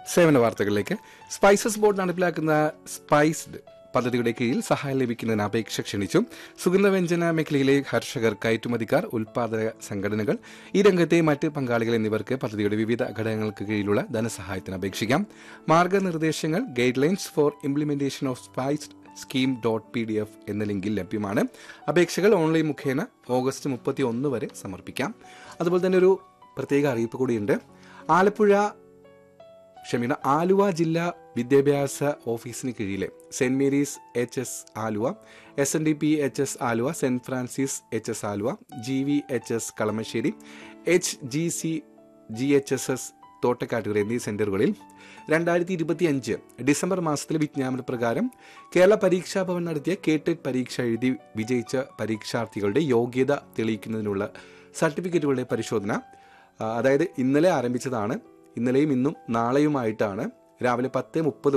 സേവന വാർത്തകളിലേക്ക് spices board നടപ്പിലാക്കുന്ന സ്പൈസ്ഡ് പദ്ധതിയുടെ കീഴിൽ സഹായം ലഭിക്കുന്നതിന് അപേക്ഷ ക്ഷണിച്ചു സുഗന്ധവ്യഞ്ജന മേഖലയിലെ കർഷകർ കയറ്റുമതിക്കാർ ഉൽപാദക സംഘടനകൾ ഈ രംഗത്തെ മറ്റ് പങ്കാളികൾ എന്നിവർക്ക് പദ്ധതിയുടെ വിവിധ ഘടകങ്ങൾക്ക് കീഴിലുള്ള ധനസഹായത്തിന് അപേക്ഷിക്കാം മാർഗനിർദ്ദേശങ്ങൾ guidelines for implementation of spiced scheme dot P D F എന്ന ലിങ്കിൽ ലഭ്യമാണ് അപേക്ഷകൾ ഓൺലൈൻ മുഖേന ഓഗസ്റ്റ് മുപ്പത്തി ഒന്ന് വരെ സമർപ്പിക്കാം അതുപോലെ തന്നെ ഒരു പ്രത്യേക അറിയിപ്പ് കൂടിയുണ്ട് ആലപ്പുഴ ക്ഷമിക്കണം ആലുവ ജില്ലാ വിദ്യാഭ്യാസ ഓഫീസിന് കീഴിലെ saint Mary's H S Aluva S N D P H S Aluva saint Francis H S Aluva G V H S Kalamassery H G C G H S S Thottakattukara എന്നീ സെന്ററുകളിൽ രണ്ടായിരത്തി ഇരുപത്തി അഞ്ച് ഡിസംബർ മാസത്തിലെ വിജ്ഞാപന പ്രകാരം കേരള പരീക്ഷാ ഭവൻ നടത്തിയ കേട്ടറ്റ് പരീക്ഷ എഴുതി വിജയിച്ച പരീക്ഷാർത്ഥികളുടെ യോഗ്യത തെളിയിക്കുന്നതിനുള്ള സർട്ടിഫിക്കറ്റുകളുടെ പരിശോധന ആ, അതായത് ഇന്നലെ ആരംഭിച്ചതാണ് ഇന്നലെയും ഇന്നും നാളെയുമായിട്ടാണ് രാവിലെ പത്ത് മുപ്പത്